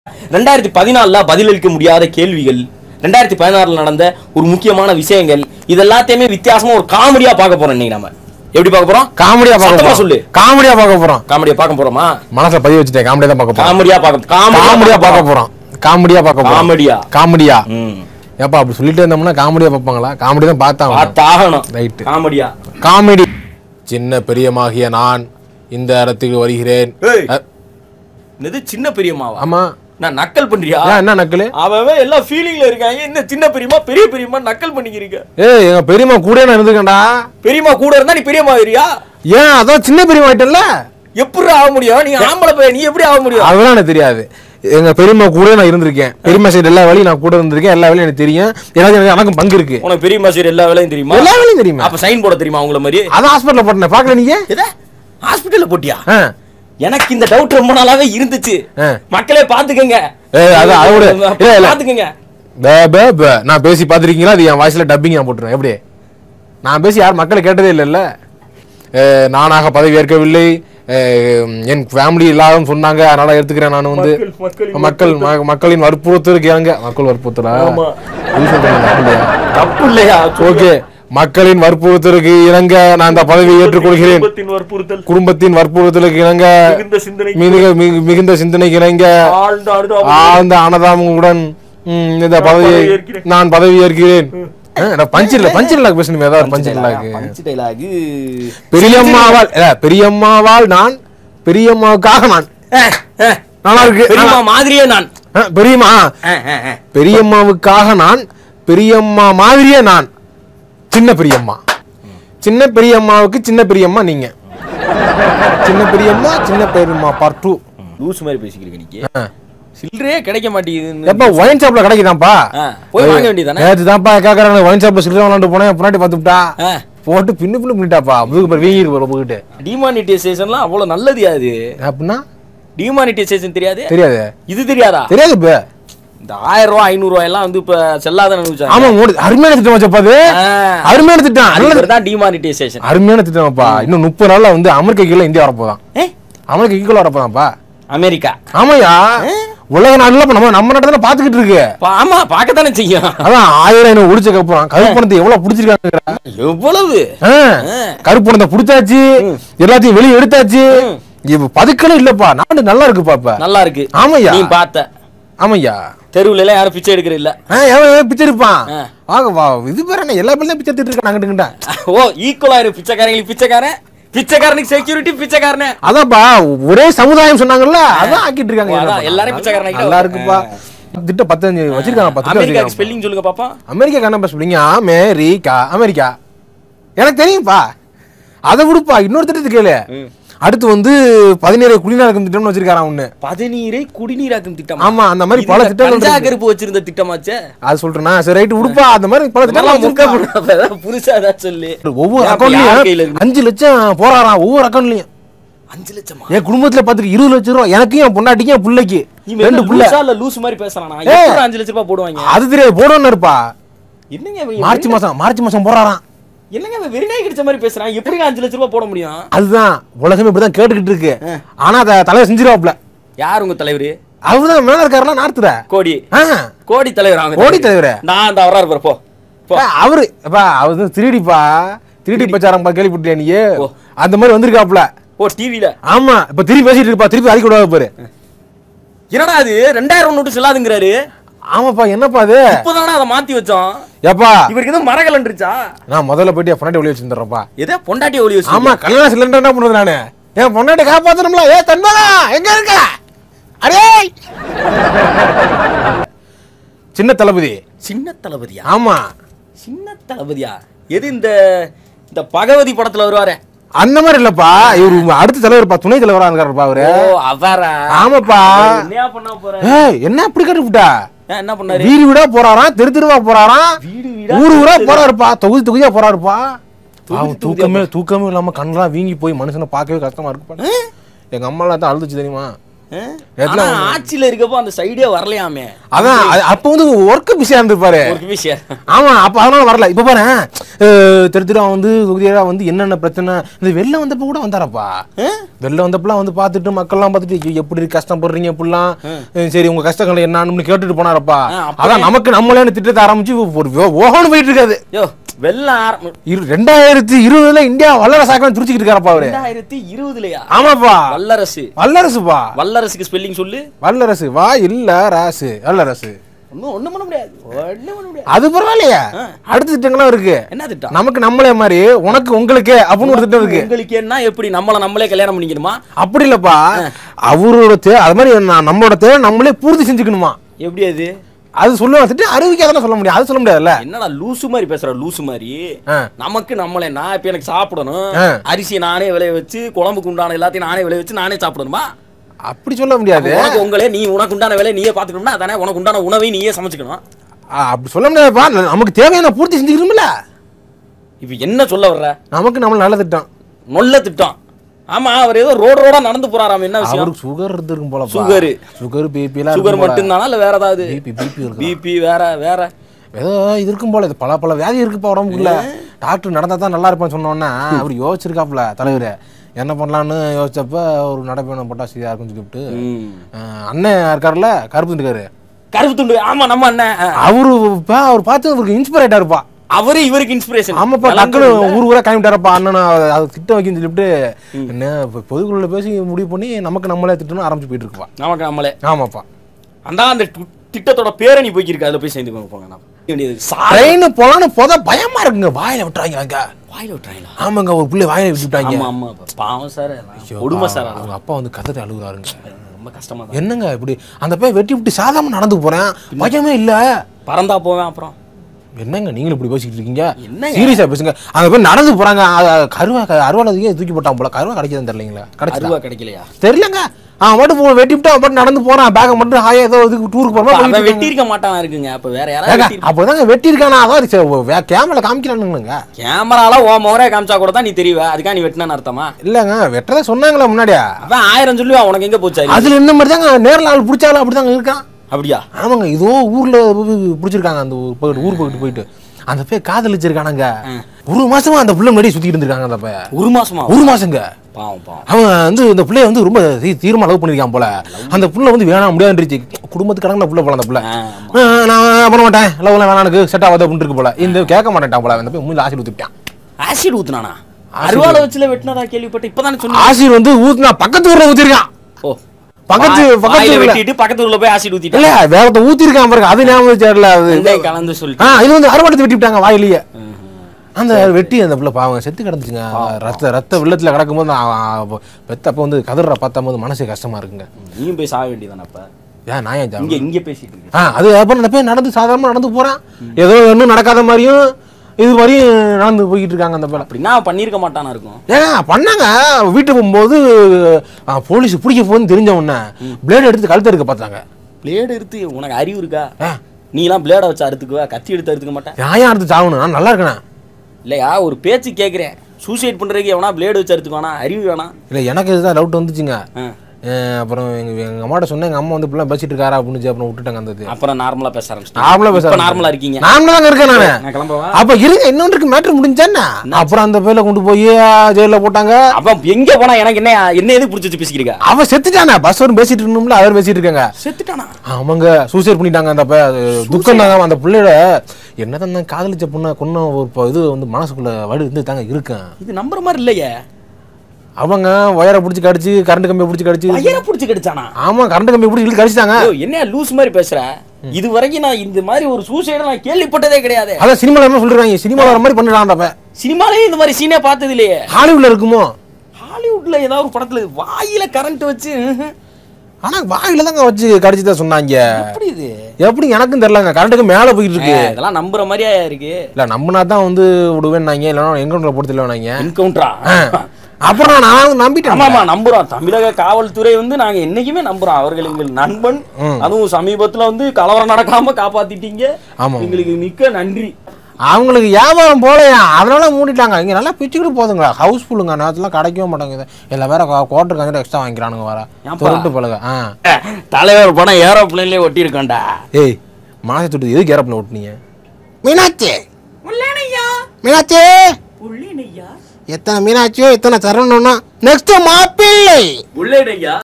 ரெண்டாயிரத்தி பதினாலுல பதிலளிக்க முடியாத கேள்விகள் ரெண்டாயிரத்தி பதினாறுல நடந்த ஒரு முக்கியமான விஷயங்கள் இது எல்லாத்தையுமே வித்தியாசமா ஒரு காமெடியா பார்க்க போறோம் இன்னைக்கு நம்ம எப்படி பார்க்க போறோம் காமெடியா பார்க்க சத்தமா போறோம் சொல்லு காமெடியா பார்க்க போறோம் காமெடியா பார்க்க போறோமா மனசுல பதிவு வச்சுட்டேன் காமெடியா தான் பார்க்க போறோம் காமெடியா பார்க்க காமெடியா பார்க்க போறோம் காமெடியா பார்க்க போறோம் காமெடியா காமெடியா ம் ஏப்பா அப்படி சொல்லிட்டே இருந்தோம்னா காமெடியா பார்ப்பாங்களா காமெடி தான் பார்த்தா பார்த்தாகணும் ரைட் காமெடியா காமெடி சின்ன பெரியமாகிய நான் இந்த இடத்துக்கு வருகிறேன் ஏய். அ, இது சின்ன பெரியம்மாவா ஆமா நான் நக்கல் பண்றியா ஏன் என்ன நக்கலு அவன் அவன் எல்லாம் ஃபீலிங்ல இருக்காங்க என்ன சின்ன பெரியம்மா பெரிய பெரியம்மா நக்கல் பண்ணிக்கிறீங்க ஏய் எங்க பெரியம்மா கூட நான் இருந்துக்கேன்டா பெரியம்மா கூட இருந்தா நீ பெரியம்மா வரியா ஏன் அதான் சின்ன பெரியம்மா ஆயிட்டல எப்படி ஆக முடியும் நீ ஆம்பளை பையன் நீ எப்படி ஆக முடியும் அதெல்லாம் எனக்கு தெரியாது எங்க பெரியம்மா கூட நான் இருந்திருக்கேன் பெரியம்மா சைடு எல்லா வேலையும் நான் கூட இருந்திருக்கேன் எல்லா வேலையும் எனக்கு தெரியும் எல்லாத்தையும் எனக்கு எனக்கும் பங்கு இருக்கு உனக்கு பெரியம்மா சரி எல்லா வேலையும் தெரியுமா எல்லா வேலையும் தெரியுமா அப்ப சைன் போட தெரியுமா உங்கள மாதிரி அதான் ஹாஸ்பிட்டல்ல போட்டேன் பாக்கல நீங்க எத ஹாஸ்பிடல்ல போட்டியா ஆ. எனக்கு இந்த டவுட் ரொம்ப நாளாவே இருந்துச்சு ஆ. மக்களே பாத்துக்கங்க ஏய், அது அதோட இல்ல, இல்ல. பாத்துக்கங்க பே, பே, பே. நான் பேசி பார்த்துருக்கீங்களா அது என் வாய்ஸ்ல டப்பிங் நான் போட்டுருவேன் எப்படி நான் பேசி யார் மக்களை கேட்டதே இல்லைல்ல அஹ், நானாக பதவி ஏற்கவில்லை அஹ், என் ஃபேமிலி எல்லாரும் சொன்னாங்க அதனால எடுத்துக்கிறேன் நான் வந்து மக்கள், மக்களின் மக்கள் ம- மக்களின் வற்புறுத்தலுக்கு இறங்க மக்கள் வற்புறுத்தலா ஆமா. பொய் சொல்றேன் நான் இல்லையா? தப்பு இல்லையா ஓகே மக்களின் வற்புறுத்தலுக்கு இணங்க நான் இந்த பதவியை ஏற்றுக்கொள்கிறேன் குடும்பத்தின் வற்புறுத்தல் குடும்பத்தின் வற்புறுத்தலுக்கு இணங்க மிகுந்த சிந்தனை மிக மிக- மிகுந்த சிந்தனைக்கு இணங்க ஆழ்ந்த அனுதாபம் ஆழ்ந்த அனதாமுடன் ம், இந்த பதவியை பதவி ஏற்கிறேன். நான் பதவி ஏற்கிறேன் பஞ்சு இல்ல பஞ்சு இல்ல பேசணும் ஏதாவது பஞ்சு இல்ல பஞ்சு டைலாக் பெரியம்மாவால் இல்ல, பெரியம்மாவால் நான் பெரியம்மாவுக்காக நான் நல்லா இருக்கு பெரியம்மா மாதிரியே நான் ஆ, பெரியம்மா ஆ, ஆ, ஆ. பெரியம்மாவுக்காக நான் பெரியம்மா மாதிரியே நான் சின்ன பெரியம்மா சின்ன பெரியம்மாவுக்கு சின்ன பெரியம்மா நீங்க சின்ன பெரியம்மா சின்ன பெரியம்மா பார்ட் டூ லூஸ் மாதிரி பேசிக்கிறீங்க நீங்க சில்லறையே கிடைக்க மாட்டேங்குது எப்ப ஒயின் ஷாப்ல கிடைக்குதாப்பா ஆ, போய் வாங்க வேண்டியதானே நேற்று தான்ப்பா கேட்கறாங்க ஒயின் ஷாப்ல சில்லறை விளாண்டு போனேன் பொன்னாட்டி பார்த்துட்டா போட்டு பின்னு பின்னு பண்ணிட்டாப்பா முதுகு பேர் வீங்கி இருக்கு போகிட்டு டிமானிட்டைசேஷன்லாம் அவ்வளவு நல்லது அது அப்படின்னா டிமானிட்டைசேஷன் தெரியாது தெரியாது இது தெரியாதா தெரியாது இப்ப இந்த ஆயிரம் ரூபாய் ஐநூறு ரூபாய் எல்லாம் வந்து இப்ப செல்லாத நினைச்சாங்க ஆமா மூணு அருமையான திட்டம் வச்சப்பா அது அருமையான திட்டம் நல்லது தான் டிமானிட்டைசேஷன் அருமையான திட்டம்ப்பா இன்னும் முப்பது நாள்ல வந்து அமெரிக்கா கீழே இந்தியா வரப்போதான் ஏ அமெரிக்கா ஈக்குவல் வரப்போதான்ப்பா அமெரிக்கா ஆமாயா உலக நாடுல இப்ப நம்ம நம்ம நாட்டு தானே பாத்துக்கிட்டு இருக்கு பா- ஆமா பார்க்கத்தானே செய்யும் அதான் ஆயிரம் ஐநூறு ஒடிச்சதுக்கு அப்புறம் கருப்பணத்தை எவ்வளவு புடிச்சிருக்காங்க எவ்வளவு ஆ, கருப்பணத்தை புடிச்சாச்சு எல்லாத்தையும் வெளியே எடுத்தாச்சு இப்ப பதுக்கலே இல்லப்பா நாடு நல்லா இருக்குப்பா இப்ப நல்லா இருக்கு ஆமாய்யா. நீ பார்த்த ஆமாய்யா தெருவுல எல்லாம் யாரும் பிச்சை எடுக்கிற இல்ல ஆ, எவன் எவன் பிச்சை இருப்பான் ஆ. வாங்க வா இது பேர் என்ன எல்லா பேர்லயும் பிச்சை எடுத்துட்டு இருக்கான் அங்கிட்டுங்கிட்ட ஓ ஈக்குவலா இருக்கு பிச்சைக்காரங்களுக்கு பிச்சைக்காரன் பிச்சைக்காரனுக்கு செக்யூரிட்டி பிச்சைக்காரனே அதான்ப்பா ஒரே சமுதாயம் சொன்னாங்கல்ல அதான் ஆக்கிட்டு இருக்காங்க ஓ, அதான், என்னப்பா. எல்லாரும் பிச்சைக்காரனாக்கிட்டா நல்லா இருக்குப்பா திட்டம் பத்தஞ்சு வச்சிருக்காங்க பத்து அமெரிக்காக்கு வச்சிருக்காங்க ஸ்பெல்லிங் சொல்லுங்க பாப்பா அமெரிக்கா என்ன சொல்றீங்க அமெரிக்கா அமெரிக்கா எனக்கு தெரியும்ப்பா அதை விடுப்பா இன்னொரு திட்டத்தை கேளு அடுத்து வந்து பதினேழு குடிநீரகம் திட்டம்னு வச்சிருக்காரான் ஒண்ணு பதினீரை குடிநீராக்கும் திட்டம் ஆமா அந்த மாதிரி பல திட்டங்கள் கஞ்சா இருக்கு. கருப்பு வச்சிருந்த திட்டமாச்சே அது சொல்றேன்னா சரி ரைட்டு விடுப்பா அந்த மாதிரி பல இதெல்லாம் முக்க திட்டம் பண்ணாத, ஏதாவது புதுசா ஏதாவது சொல்லு ஒவ்வொரு ஏன் அப்ப யார் கையில அக்கௌண்ட்லயும் இருக்கு? அஞ்சு லட்சம் போறாராம் ஒவ்வொரு அக்கௌண்ட்லயும் அஞ்சு லட்சமா என் குடும்பத்துல பாத்துக்கு இருபது லட்சம் ரூபா எனக்கும் என் பொண்டாட்டிக்கும் என் பிள்ளைக்கு இவன் ரெண்டு என்ன பிள்ளை லூசா இல்ல லூஸ் மாதிரி பேசுறானா ஏய். எப்படி அஞ்சு லட்ச ரூபாய் போடுவாங்க அது தெரியாது போடணும்னு இருப்பா என்னங்க இவன் மார்ச் மாசம் மார்ச் மாசம் போறாராம் என்னங்க இவன் வெறிநாய் கிடைச்ச மாதிரி பேசுறான் எப்படி அஞ்சு லட்ச ரூபாய் போட முடியும் அதுதான் உலகமே இப்படிதான் கேட்டுக்கிட்டு இருக்கு ஆனா அதை தலைவர் செஞ்சிருவாப்ல யார் உங்க தலைவர் அவர்தான் மேல இருக்காருலாம் நார்த்துற கோடி ஆ கோடி தலைவர் அவங்க கோடி தலைவரே. நான் அந்த அவரா இருப்பார் போ போ ஆ, அவரு அப்பா அவர் தான் திருடிப்பா திருடி பிரச்சாரம் பா கேள்விப்பட்டியா நீ ஓ. அந்த மாதிரி வந்திருக்காப்ல ஓ டிவில ஆமா இப்ப திருப்பி பேசிட்டு இருப்பா திருப்பி அடிக்க விடாது பாரு என்னடா அது ரெண்டாயிரம் நோட்டு செல்லாதுங்கிறாரு ஆமாப்பா என்னப்பா அது இப்பதானே அதை மாத்தி வச்சோம் ஏப்பா இவருக்கு எதுவும் மரகலன்றுச்சா நான் முதல்ல போயிட்டு என் பொண்டாட்டி ஒளி வச்சிருந்தேன்ப்பா எதோ பொண்டாட்டி ஒளி வச்சு ஆமா கல்யாண சிலிண்டர் என்ன பண்ணுறது நானு என் பொண்டாட்டி காப்பாத்தணும்ல ஏ தன்மகா எங்க இருக்க அடே சின்ன தளபதி சின்ன தளபதியா ஆமா சின்ன தளபதியா எது இந்த இந்த பகவதி படத்துல வருவாரே அந்த மாதிரி இல்லப்பா இவரு அடுத்த தலைவர்ப்பா துணை தலைவரா இருக்காருப்பா அவரு ஓ அவரா ஆமாப்பா என்னையா பண்ண போற ஏய் என்ன அப்படி கட்டுவிட்டா என்ன பண்ணாரு வீடு வீடா போறாராம் தெரு தெருவா போறாராம் வீடு வீடா ஊரு ஊரா போறாருப்பா தொகுதி தொகுதியா போறாருப்பா தொகுதி அவன் தூக்கமே தூக்கமே இல்லாம கண்ணெல்லாம் வீங்கி போய் மனுஷனை பார்க்கவே கஷ்டமா இருக்குப்பா எங்க அம்மாலாம் தான் அழுதுச்சு தெரியுமா ஆ? எதுல ஆனா ஆட்சியில இருக்கப்போ அந்த சைடே வரலையாமே அதான் அது- அப்ப வந்து ஒர்க்கு பிஸியா இருந்திருப்பாரு ஒரு விஷயம் ஆமா அப்ப அதனால வரல இப்ப பாரு தெரு தெருவா வந்து தொகுதியா வந்து என்னென்ன பிரச்சனை இந்த வெள்ளம் வந்தப்ப கூட வந்தாரப்பா வெள்ளம் வந்தப்பலாம் வந்து பார்த்துட்டு மக்கள்லாம் பார்த்துட்டு ஐயோ, எப்படி இருக்கு, கஷ்டப்படுறீங்க இப்படிலாம் அஹ் சரி உங்க கஷ்டங்கள் என்னன்னு கேட்டுட்டு போனாரப்பா ஆ, அப்ப- அதான் நமக்கு நம்மளே திட்டத்தை ஆரம்பிச்சு ஒரு ஓ- ஓஹோன்னு போயிட்டு இருக்காது யோ வெள்ளம் ஆரம்பி இரு ரெண்டாயிரத்தி இருபதுல இந்தியா வல்லரசாக்கம் துடிச்சிக்கிட்டு இருக்காரப்பா அவரு ரெண்டாயிரத்தி இருபதுலயா ஆமாப்பா வல்லரசு வல்லரசுப்பா வல்லரசுக்கு ஸ்பெல்லிங் சொல்லு வல்லரசு வா இல்ல ராசு வல்லரசு ஒன்றும் ஒண்ணும் பண்ண முடியாது ஒண்ணும் பண்ண முடியாது அது பரவாயில்லையா அடுத்த திட்டங்களும் இருக்கு என்ன திட்டம் நமக்கு நம்மளே மாதிரி உனக்கு உங்களுக்கு அப்படின்னு ஒரு திட்டம் இருக்கு உங்களுக்கு என்ன எப்படி நம்மள நம்மளே கல்யாணம் பண்ணிக்கணுமா அப்படி இல்லப்பா அவரோட தே அது மாதிரி நான் நம்மளோட தேவை நம்மளே பூர்த்தி செஞ்சுக்கணுமா எப்படி அது அது சொல்ல திட்டம் அறிவிக்காதானே சொல்ல முடியும் அது சொல்ல முடியாதுல்ல என்னடா லூசு மாதிரி பேசுற லூசு மாதிரி ஆ. நமக்கு நம்மளே நான் இப்ப எனக்கு சாப்பிடணும் ஆ. அரிசி நானே விளைய வச்சு குழம்புக்கு உண்டான எல்லாத்தையும் நானே விளைய வச்சு நானே சாப்பிடணுமா அப்படி சொல்ல முடியாது உனக்கு உங்களே நீ உனக்கு உண்டான வேலையை நீயே பாத்துக்கணும்னா அதானே உனக்கு உண்டான உணவை நீயே சமைச்சுக்கணும் ஆ, அப்படி சொல்ல முடியாதுப்பா நமக்கு தேவையான பூர்த்தி செஞ்சுக்கணும்ல இப்ப என்ன சொல்ல வர்ற நமக்கு நம்ம நல்ல திட்டம் நல்ல திட்டம் ஆமா அவர் ஏதோ ரோடு ரோடா நடந்து போறாராம் என்ன விஷயம் அவருக்கு சுகர் இருந்திருக்கும் போல Sugar. சுகர் பிபி எல்லாம் சுகர் மட்டும்தானா இல்ல வேற ஏதாவது பிபி பிபி இருக்கு பிபி வேற வேற ஏதோ இது இருக்கும் போல இது பல பல வியாதி இருக்குப்பா உடம்புக்குள்ள டாக்டர் நடந்தா தான் நல்லா இருப்பேன்னு சொன்னோன்னே அவர் யோசிச்சிருக்காப்புல தலைவர் என்ன பண்ணலான்னு யோசிச்சப்ப ஒரு நடைபயணம் போட்டா சரியா இருக்கும்னு சொல்லிவிட்டு ம். அஹ், அண்ணன் இருக்காருல்ல கருப்பு இருக்காரு கருப்பு துண்டு ஆமா நம்ம அண்ணன் ஆ. அவரு இப்ப அவர் பார்த்து அவருக்கு இன்ஸ்பைரேட் இருப்பா அவரு இவருக்கு இன்ஸ்பிரேஷன் ஆமாப்பா டக்குனு ஊர் ஊரா கிளம்பிட்டாரப்பா அண்ணன் அது திட்டம் வைக்கன்னு சொல்லிவிட்டு என்ன இப்ப பொதுக்குழுல பேசி முடிவு பண்ணி நமக்கு நம்மளே திட்டம்னு ஆரம்பிச்சு போயிட்டு இருக்குப்பா நமக்கு நம்மளே ஆமாப்பா அந்த அந்த தி- திட்டத்தோட பேரை நீ போய்க்கிருக்க அதுல போய் சேர்ந்து போங்க நான் வேண்டியது சாரை ட்ரெயின் போலான்னு போதா பயமா இருக்குங்க வாயில விட்டுறாங்க அங்க வாயில விட்டுறாங்களா ஆமாங்க ஒரு பிள்ளை வாயில விட்டுட்டாங்க ஆமா ஆமா பாவம் சார் கொடுமை சார் அவங்க அப்பா வந்து கதறி அழுகுறாருங்க ரொம்ப கஷ்டமா தான் என்னங்க இப்படி அந்த பையன் வெட்டி விட்டு சாதாரண நடந்து போறேன் பயமே இல்ல பறந்தா போவேன் அப்புறம் என்னங்க நீங்களும் இப்படி பேசிக்கிட்டு இருக்கீங்க என்னங்க? சீரியஸா பேசுங்க அந்த பேர் நடந்து போறாங்க அ- அ- கருவா அருவாள் தூக்கி போட்டான் போல கருவா கிடைச்சதுன்னு தெரியலீங்களா கிடைச்சதா அருவா கிடைக்கலையா தெரியலங்க அவன் மட்டும் போ- வெட்டி விட்டு அவன் மட்டும் நடந்து போறான் பேக்கை மட்டும் ஹாயா ஏதோ இதுக்கு டூருக்கு போற மாதிரி அவன் போயிட்டு வெட்டி இருக்க மாட்டானா இருக்குங்க அப்ப வேற யாராவது ஏங்க, வெட்டி அப்பதாங்க வெட்டி இருக்கானா அதான் கேமரா காமிக்கிறானுங்க கேமரால ஓ முகரே காமிச்சா கூட தான் நீ தெரியவ அதுக்காக நீ வெட்டினான்னு அர்த்தமா இல்லங்க வெட்டதா சொன்னாங்களா முன்னாடியா அவன் ஆயிரம் சொல்லுவான் உனக்கு எங்க போச்சு அறிவு? அதுல இந்த மாதிரி தாங்க நேரில் ஆள் பிடிச்சாலும் அப்படிதாங்க இருக்கான் அப்படியா ஆமாங்க இதோ ஊர்ல பிடிச்சிருக்காங்க அந்த ஊர் போயிட்டு ஊர் போயிட்டு போயிட்டு அந்த பையன் காதலிச்சிருக்கானுங்க ஒரு மாசமா அந்த புள்ள முன்னாடி சுத்திட்டு இருந்திருக்காங்க அந்த பையன் ஒரு மாசமா ஒரு மாசங்க பாவம் பாவம் அவன் வந்து இந்த பிள்ளைய வந்து ரொம்ப தீ- தீவிரமா லவ் பண்ணிருக்கான் போல அந்த புள்ள வந்து வேணாம் முடியாதுன்றுச்சு குடும்பத்துக்கு கணக்குன புள்ள போல அந்த புள்ள ஆ, ஆ, நான் பண்ண மாட்டேன் லவ்லாம் வேணாம் எனக்கு செட் ஆகாது அப்படின்னு இருக்கு போல இந்த கேட்க மாட்டேன்ட்டான் போல அந்த போய் மூஞ்சில ஆசிட் ஊத்திட்டான் ஆசிட் ஊத்துனானா அருவாளை வச்சுல வெட்டினதா கேள்விப்பட்டு இப்பதானே சொன்னீங்க ஆசிட் வந்து ஊத்துனா பக்கத்து ஊர்ல ஊத்திருக்கான் ஓ பக்கத்து வாய்- பக்கத்து வாயில ஊர்ல வெட்டிட்டு பக்கத்து ஊர்ல போய் ஆசிட் ஊத்திட்டு இல்ல வேறத்த ஊத்திருக்கான் பாருங்க அது ஞாபகம் வச்சார்ல அது வெங்காயம் கலந்து சொல்லிட்டு ஆ இது வந்து அறுவாடத்தை வெட்டி விட்டாங்க வாயிலேயே அந்த வெட்டி அந்த பிள்ளை பாவம் செத்து கிடந்துச்சுங்க ரத்த ரத்த வெள்ளத்துல கிடக்கும்போது நான் அவ- பெத்த அப்ப வந்து கதற பார்த்தம்போது மனசு கஷ்டமா இருக்குங்க நீயும் போய் சாக வேண்டியதானே அப்ப ஏன் நான் ஏன் இங்க இங்க பேசிட்டு இருக்கு ஆ அது அப்புறம் அந்த பையன் நடந்து சாதாரணமா நடந்து போறான் ஏதோ ஒன்றும் நடக்காத மாதிரியும் இது மாதிரியும் நடந்து போய்கிட்டு இருக்காங்க அந்த பிள்ளை அப்படின்னா அவன் பண்ணியிருக்க மாட்டானா இருக்கும் ஏங்க பண்ணாங்க வீட்டுக்கு போகும்போது ஆ, போலீஸ் பிடிக்க போகுதுன்னு தெரிஞ்ச உடனே பிளேடு எடுத்து கழுத்து எடுக்க பார்த்தாங்க பிளேடு எடுத்து உனக்கு அறிவு இருக்கா ஆ. நீ எல்லாம் பிளேட வச்சு அறுத்துக்குவா கத்தி எடுத்து அறுத்துக்க மாட்டேன் நியாயம் எடுத்து சாகணும் நான் நல்லா இருக்கேன் இல்லையா ஒரு பேச்சு கேட்குறேன் சூசைட் பண்றதுக்கு எவனா பிளேடு வச்சு அறுத்துக்குவானா அறிவு வேணாம் இல்லை எனக்கு இதுதான் டவுட் வந்துச்சுங்க ஆ. அஹ் அப்புறம் எங்க எங்க அம்மாட்ட சொன்னேன் எங்க அம்மா வந்து இப்படிலாம் பேசிட்டு இருக்காரா அப்படின்னு சொல்லி அப்புறம் விட்டுட்டாங்க அந்த இது அப்புறம் நார்மலா பேச ஆரம்பிச்சிட்டேன் நார்மலா பேச இப்ப நார்மலா இருக்கீங்க நார்மலா தாங்க இருக்கேன் நானு நான் கிளம்பவா அப்ப இருங்க இன்னொன்றுக்கு மேட்ரு முடிஞ்சானே அப்புறம் அந்த பேர்ல கொண்டு போய் ஜெயில போட்டாங்க அப்ப எங்க போனா எனக்கு என்ன என்ன எதுக்கு பிடிச்சி வச்சு பேசிக்கிறீங்க அவ செத்துட்டானே பஸ் வரும் பேசிட்டு இருந்தோம்ல அவர் பேசிட்டு இருக்காங்க செத்துட்டானா ஆமாங்க சூசைட் பண்ணிட்டாங்க அந்த ப- அது துக்கம் தாங்க அந்த பிள்ளையோட என்னதான் நான் காதலிச்ச பொண்ணை கொன்ன ஒரு ப- இது வந்து மனசுக்குள்ள வடு இருந்து தாங்க இருக்கேன் இது நம்புற மாதிரி இல்லையே அவங்க ஒயரை பிடிச்சி கடிச்சு கரண்ட் கம்பியை பிடிச்சி கடிச்சு பையனை பிடிச்சி கடிச்சானா ஆமா கரண்ட் கம்பியை பிடிச்சி இழுத்து கடிச்சிட்டாங்க ஐயோ, என்ன லூஸ் மாதிரி பேசுற இது வரைக்கும் நான் இந்த மாதிரி ஒரு சூசைட நான் கேள்விப்பட்டதே கிடையாது அதான் சினிமால என்ன சொல்றாங்க சினிமால வர மாதிரி பண்ணிடலாம் அந்த பையன். சினிமாலே இந்த மாதிரி சீனே பார்த்தது இல்லையே ஹாலிவுட்ல இருக்குமோ ஹாலிவுட்ல ஏதாவது ஒரு படத்துல வாயில கரண்ட் வச்சு ம்ஹும். ஆனா வாயில தாங்க வச்சு கடிச்சு தான் சொன்னாங்க எப்படி இது எப்படி எனக்கும் தெரியலங்க கரண்ட்டுக்கு மேல போயிட்டு இருக்கு ஏ, இதெல்லாம் நம்புற மாதிரியா இருக்கு இல்ல நம்பினா தான் வந்து விடுவேன்னாங்க இல்லைன்னா எங்கவுண்ட்ல போட்டு இல்லைனாங்க என்கவுண்டரா அப்புறம் நான் வந்து நம்பிட்டேன் ஆமாமா நம்புறோம் தமிழக காவல்துறை வந்து நாங்க என்னைக்குமே நம்புறோம் அவர்கள் எங்கள் நண்பன் அதுவும் சமீபத்துல வந்து கலவரம் நடக்காம காப்பாத்திட்டீங்க ஆமா. எங்களுக்கு மிக்க நன்றி அவங்களுக்கு வியாபாரம் போலையா அதனால மூடிட்டாங்க இங்க நல்லா பிச்சுக்கிட்டு போதுங்க ஹவுஸ் ஃபுல்லுங்க நேரத்துல கிடைக்கவே மாட்டேங்குது இல்லை வேற கோட்டருக்கு அங்கே எக்ஸ்ட்ரா வாங்கிக்கிறானுங்க வேற ஏன்பா? தொருட்டு பழக ஆ தலைவர் படம் ஏரோப்ளேன்லயே ஒட்டி இருக்கான்டா ஏய் மனசை தொட்டு எதுக்கு ஏறப்பில் ஓட்டுனீங்க மீனாட்சி மீனாட்சி எத்தனை மீனாட்சியோ எத்தனை சரவணனோ நெக்ஸ்ட் மாப்பிள்ளை உள்ளேடையா